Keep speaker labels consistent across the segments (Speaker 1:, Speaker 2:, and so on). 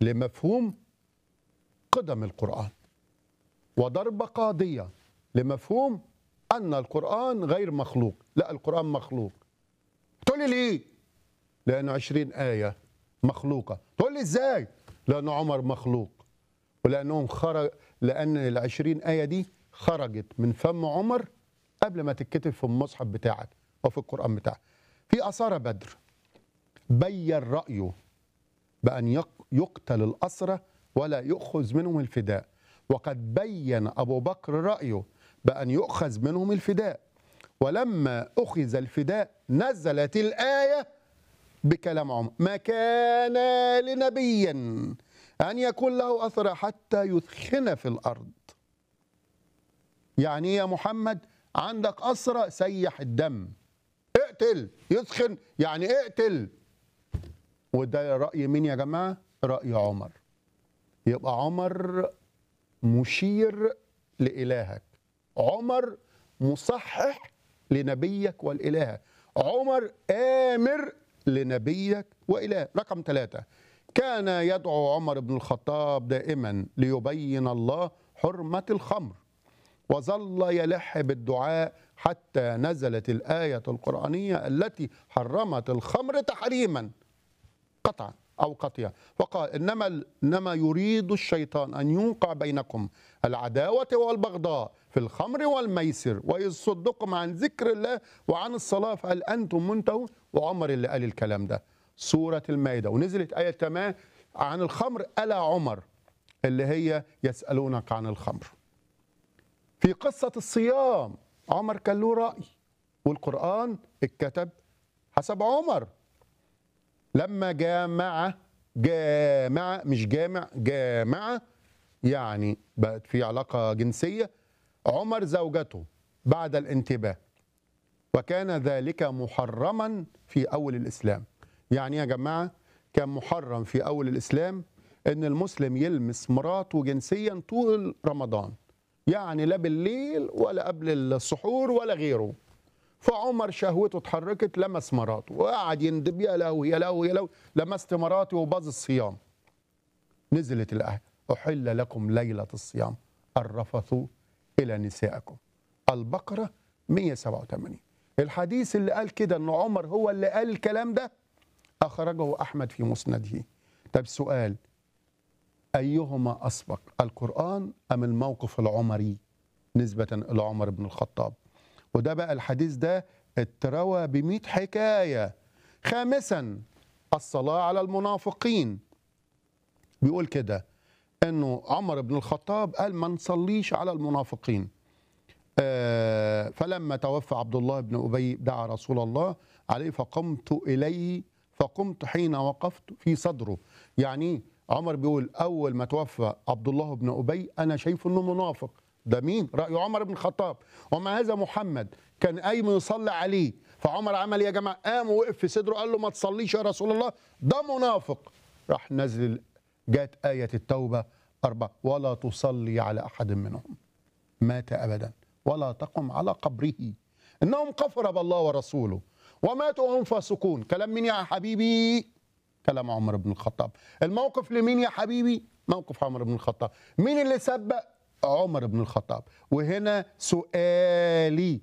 Speaker 1: لمفهوم قدم القرآن وضربة قاضية لمفهوم أن القرآن غير مخلوق لا القرآن مخلوق تقول لي ليه لأنه عشرين آية مخلوقة تقول لي إزاي لأنه عمر مخلوق ولأنهم خرج لأن العشرين آية دي خرجت من فم عمر قبل ما تتكتب في المصحف بتاعك أو في القرآن بتاعك في أسارة بدر بين رأيه بأن يق- يقتل الأسرة ولا يؤخذ منهم الفداء وقد بين أبو بكر رأيه بأن يؤخذ منهم الفداء ولما أخذ الفداء نزلت الآية بكلام عمر ما كان لنبي أن يكون له أثر حتى يثخن في الأرض يعني إيه يا محمد عندك أسرة سيح الدم اقتل يثخن يعني اقتل وده رأي مين يا جماعة رأي عمر يبقى عمر مشير لإلهك عمر مصحح لنبيك والإله عمر آمر لنبيك وإله رقم ثلاثة كان يدعو عمر بن الخطاب دائما ليبين الله حرمة الخمر وظل يلح بالدعاء حتى نزلت الآية القرآنية التي حرمت الخمر تحريما قطعا أو قطيعا فقال إنما إنما يريد الشيطان أن يوقع بينكم العداوة والبغضاء في الخمر والميسر ويصدكم عن ذكر الله وعن الصلاة فهل أنتم منتهون وعمر اللي قال الكلام ده سورة المائدة ونزلت آية كمان عن الخمر ألا عمر اللي هي يسألونك عن الخمر في قصة الصيام عمر كان له رأي والقرآن اتكتب حسب عمر لما جامع جامع مش جامع جامع يعني بقت في علاقة جنسية عمر زوجته بعد الانتباه وكان ذلك محرما في أول الإسلام يعني يا جماعة كان محرم في أول الإسلام أن المسلم يلمس مراته جنسيا طول رمضان يعني لا بالليل ولا قبل السحور ولا غيره فعمر شهوته اتحركت لمس مراته وقعد يندب يا لهوي يا لهوي يا لهوي لمست مراتي وباظ الصيام نزلت الآية أحل لكم ليلة الصيام الرفث إلى نسائكم البقرة 187 الحديث اللي قال كده أن عمر هو اللي قال الكلام ده أخرجه أحمد في مسنده طب سؤال أيهما أسبق القرآن أم الموقف العمري نسبة إلى عمر بن الخطاب وده بقى الحديث ده اتروى بمئة حكاية خامسا الصلاة على المنافقين بيقول كده انه عمر بن الخطاب قال ما نصليش على المنافقين آه، فلما توفى عبد الله بن ابي دعا رسول الله عليه فقمت اليه فقمت حين وقفت في صدره يعني عمر بيقول اول ما توفى عبد الله بن ابي انا شايفه انه منافق ده مين راي عمر بن الخطاب ومع هذا محمد كان قايم يصلي عليه فعمر عمل إيه يا جماعه قام وقف في صدره قال له ما تصليش يا رسول الله ده منافق راح نزل جاءت آية التوبة أربعة ولا تصلي على أحد منهم مات أبدا ولا تقم على قبره إنهم كفر بالله ورسوله وماتوا وهم فاسقون كلام مين يا حبيبي كلام عمر بن الخطاب الموقف لمين يا حبيبي موقف عمر بن الخطاب مين اللي سبق عمر بن الخطاب وهنا سؤالي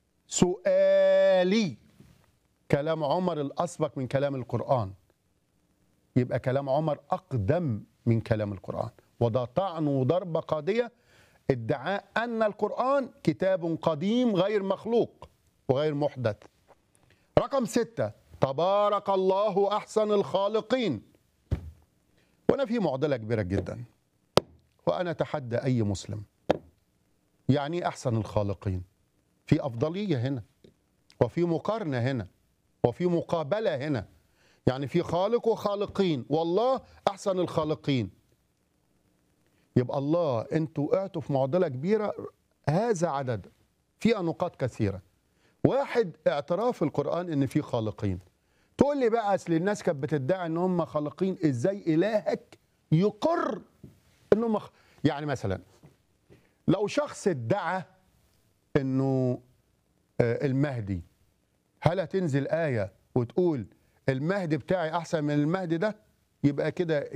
Speaker 1: سؤالي كلام عمر الأسبق من كلام القرآن يبقى كلام عمر أقدم من كلام القرآن وده طعن وضربة قاضية ادعاء أن القرآن كتاب قديم غير مخلوق وغير محدث رقم ستة تبارك الله أحسن الخالقين وأنا في معضلة كبيرة جدا وأنا أتحدى أي مسلم يعني إيه أحسن الخالقين في أفضلية هنا وفي مقارنة هنا وفي مقابلة هنا يعني في خالق وخالقين والله احسن الخالقين يبقى الله انتوا وقعتوا في معضله كبيره هذا عدد فيها نقاط كثيره واحد اعتراف القران ان في خالقين تقول لي بقى اصل الناس كانت بتدعي ان هم خالقين ازاي الهك يقر انهم خ... يعني مثلا لو شخص ادعى انه آه، المهدي هل هتنزل ايه وتقول المهدي بتاعي احسن من المهدي ده يبقى كده